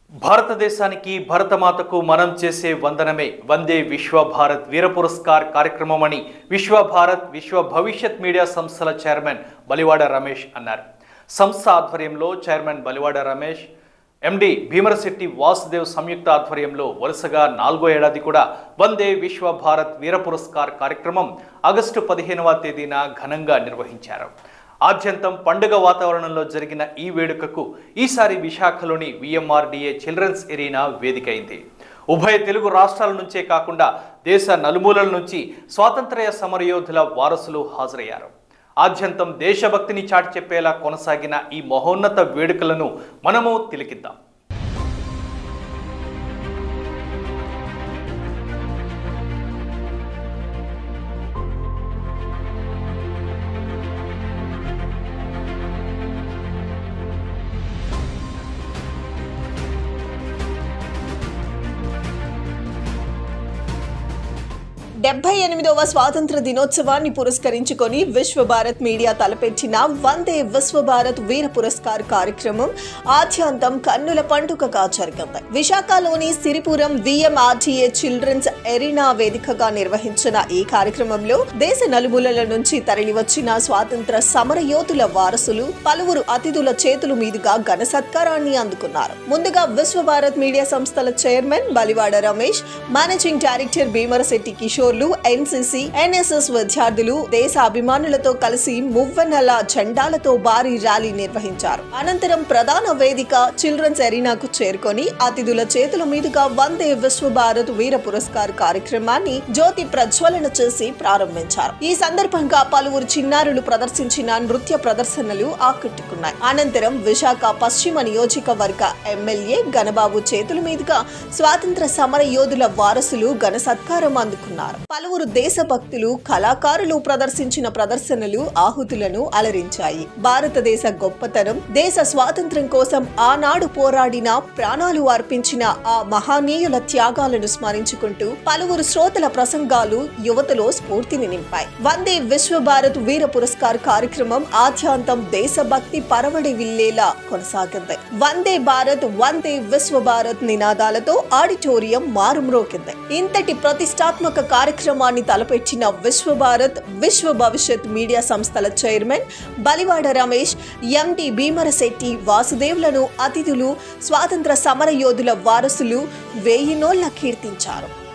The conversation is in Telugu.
భారతదేశానికి భరతమాతకు మనం చేసే వందనమే వందే విశ్వ భారత్ వీర పురస్కార్ కార్యక్రమం అని విశ్వ భారత్ విశ్వ భవిష్యత్ మీడియా సంస్థల చైర్మన్ బలివాడ రమేష్ అన్నారు సంస్థ ఆధ్వర్యంలో చైర్మన్ బలివాడ రమేష్ ఎండి భీమరశెట్టి వాసుదేవ్ సంయుక్త ఆధ్వర్యంలో వరుసగా నాలుగో ఏడాది కూడా వందే విశ్వ భారత్ వీర పురస్కార్ కార్యక్రమం ఆగస్టు పదిహేనవ తేదీన ఘనంగా నిర్వహించారు ఆద్యంతం పండుగ వాతావరణంలో జరిగిన ఈ వేడుకకు ఈసారి విశాఖలోని విఎంఆర్డీఏ చిల్డ్రన్స్ ఎరీనా వేదికైంది ఉభయ తెలుగు రాష్ట్రాల నుంచే కాకుండా దేశ నలుమూలల నుంచి స్వాతంత్ర్య సమరయోధుల వారసులు హాజరయ్యారు ఆద్యంతం దేశభక్తిని చాటి చెప్పేలా కొనసాగిన ఈ మహోన్నత వేడుకలను మనము తిలకిద్దాం డెబ్బై ఎనిమిదవ స్వాతంత్ర దినోత్సవాన్ని పురస్కరించుకొని విశ్వ భారత్ మీడియా తలపెట్టిన వందే విశ్వ భారత్ వీర పురస్కార్ కార్యక్రమం ఆద్యాంతం కన్నుల పండుగగా జరిగింది విశాఖలోని సిరిపురం విఎంఆర్టీఏ చిల్డ్రన్స్ ఎరీనా వేదికగా నిర్వహించిన ఈ కార్యక్రమంలో దేశ నలుమూలల నుంచి తరలివచ్చిన స్వాతంత్ర సమర యోధుల వారసులు పలువురు అతిథుల చేతుల మీదుగా ఘన సత్కారాన్ని అందుకున్నారు ముందుగా విశ్వ భారత్ మీడియా సంస్థల chairman Balivada Ramesh managing director Bhimarasetti కిషోర్లు ఎన్సీసీ ఎన్ఎస్ఎస్ విద్యార్థులు దేశ అభిమానులతో కలిసి మువ్వన్నెల జెండాలతో భారీ ర్యాలీ నిర్వహించారు అనంతరం ప్రధాన వేదిక చిల్డ్రన్స్ ఎరీనాకు చేరుకొని అతిథుల చేతుల మీదుగా వందే విశ్వ భారత్ వీర పురస్కార్ కార్యక్రమాన్ని జ్యోతి ప్రజ్వలన చేసి ప్రారంభించారు ఈ సందర్భంగా పలువురు చిన్నారులు ప్రదర్శించిన నృత్య ప్రదర్శనలు ఆకట్టుకున్నాయి అనంతరం విశాఖ పశ్చిమ నియోజకవర్గ ఎమ్మెల్యే గణబాబు చేతుల మీదుగా స్వాతంత్ర సమర యోధుల వారసులు ఘన సత్కారం అందుకున్నారు పలువురు దేశభక్తులు కళాకారులు ప్రదర్శించిన ప్రదర్శనలు ఆహుతులను అలరించాయి భారతదేశ గొప్పతనం దేశ స్వాతంత్ర్యం కోసం ఆనాడు పోరాడిన ప్రాణాలు అర్పించిన ఆ మహానీయుల త్యాగాలను స్మరించుకుంటూ పలువురు శ్రోతల ప్రసంగాలు యువతలో స్ఫూర్తిని నింపాయి వందే విశ్వ భారత్ వీర పురస్కార్ కార్యక్రమం ఆద్యాంతం దేశభక్తి పరవడి విల్లేలా కొనసాగింది వందే భారత్ వందే విశ్వ భారత్ నినాదాలతో ఆడిటోరియం మారుమ్రోకింది ఇంతటి ప్రతిష్టాత్మక కార్యక్రమాన్ని తలపెట్టిన విశ్వ భారత్ విశ్వ భవిష్యత్ మీడియా సంస్థల చైర్మన్ బలివాడ రమేష్ ఎండి భీమరశెట్టి వాసుదేవులను అతిథులు స్వాతంత్ర సమర యోధుల వారసులు వేయి నోళ్ల కీర్తించారు